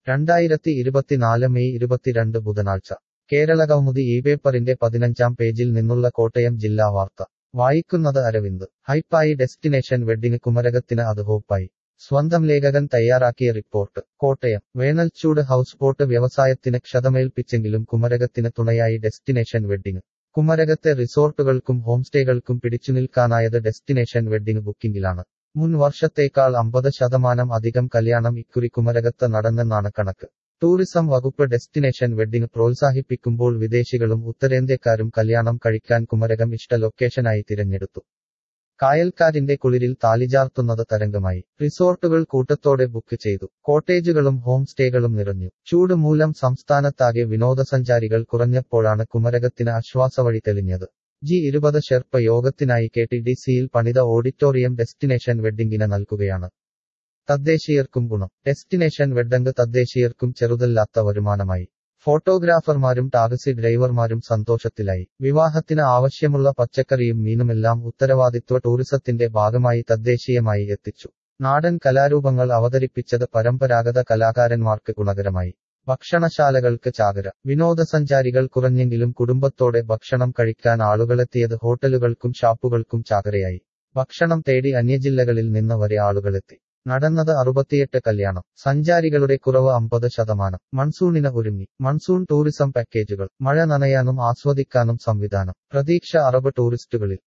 രണ്ടായിരത്തി ഇരുപത്തിനാല് മെയ് ഇരുപത്തിരണ്ട് ബുധനാഴ്ച കേരള കൗമുദി ഈ പേപ്പറിന്റെ പതിനഞ്ചാം പേജിൽ നിന്നുള്ള കോട്ടയം ജില്ലാ വാർത്ത വായിക്കുന്നത് അരവിന്ദ് ഹൈപ്പായി ഡെസ്റ്റിനേഷൻ വെഡ്ഡിംഗ് കുമരകത്തിന് അത് ഹോപ്പായി സ്വന്തം ലേഖകൻ തയ്യാറാക്കിയ റിപ്പോർട്ട് കോട്ടയം വേനൽച്ചൂട് ഹൗസ് ബോട്ട് വ്യവസായത്തിന് ക്ഷതമേൽപ്പിച്ചെങ്കിലും കുമരകത്തിന് തുണയായി ഡെസ്റ്റിനേഷൻ വെഡ്ഡിംഗ് കുമരകത്തെ റിസോർട്ടുകൾക്കും ഹോംസ്റ്റേകൾക്കും പിടിച്ചുനിൽക്കാനായത് ഡെസ്റ്റിനേഷൻ വെഡ്ഡിംഗ് ബുക്കിംഗിലാണ് മുൻ വർഷത്തേക്കാൾ അമ്പത് ശതമാനം അധികം കല്യാണം ഇക്കുറി കുമരകത്ത് നടന്നെന്നാണ് കണക്ക് ടൂറിസം വകുപ്പ് ഡെസ്റ്റിനേഷൻ വെഡ്ഡിംഗ് പ്രോത്സാഹിപ്പിക്കുമ്പോൾ വിദേശികളും ഉത്തരേന്ത്യക്കാരും കല്യാണം കഴിക്കാൻ കുമരകം ഇഷ്ട ലൊക്കേഷനായി തിരഞ്ഞെടുത്തു കായൽക്കാരിന്റെ കുളിരിൽ താലിചാർത്തുന്നത് തരംഗമായി റിസോർട്ടുകൾ കൂട്ടത്തോടെ ബുക്ക് ചെയ്തു കോട്ടേജുകളും ഹോം സ്റ്റേകളും നിറഞ്ഞു ചൂട് മൂലം സംസ്ഥാനത്താകെ വിനോദസഞ്ചാരികൾ കുറഞ്ഞപ്പോഴാണ് കുമരകത്തിന് ആശ്വാസവഴി തെളിഞ്ഞത് ജി ഇരുപത് ഷെർപ്പ യോഗത്തിനായി കെ ടി ഡി സിയിൽ പണിത ഓഡിറ്റോറിയം ഡെസ്റ്റിനേഷൻ വെഡ്ഡിംഗിന് നൽകുകയാണ് തദ്ദേശീയർക്കും ഗുണം ഡെസ്റ്റിനേഷൻ വെഡ്ഡംഗ് തദ്ദേശീയർക്കും ചെറുതല്ലാത്ത വരുമാനമായി ഫോട്ടോഗ്രാഫർമാരും ടാക്സി ഡ്രൈവർമാരും സന്തോഷത്തിലായി വിവാഹത്തിന് ആവശ്യമുള്ള പച്ചക്കറിയും മീനുമെല്ലാം ഉത്തരവാദിത്വ ടൂറിസത്തിന്റെ ഭാഗമായി തദ്ദേശീയമായി എത്തിച്ചു നാടൻ കലാരൂപങ്ങൾ അവതരിപ്പിച്ചത് പരമ്പരാഗത കലാകാരന്മാർക്ക് ഗുണകരമായി ഭക്ഷണശാലകൾക്ക് ചാകര വിനോദസഞ്ചാരികൾ കുറഞ്ഞെങ്കിലും കുടുംബത്തോടെ ഭക്ഷണം കഴിക്കാൻ ആളുകളെത്തിയത് ഹോട്ടലുകൾക്കും ഷാപ്പുകൾക്കും ചാകരയായി ഭക്ഷണം തേടി അന്യജില്ലകളിൽ നിന്ന് വരെ ആളുകളെത്തി നടന്നത് അറുപത്തിയെട്ട് കല്യാണം സഞ്ചാരികളുടെ കുറവ് അമ്പത് ശതമാനം മൺസൂണിന് ഒരുങ്ങി മൺസൂൺ ടൂറിസം പാക്കേജുകൾ മഴ നനയാനും ആസ്വദിക്കാനും സംവിധാനം പ്രതീക്ഷ അറബ് ടൂറിസ്റ്റുകളിൽ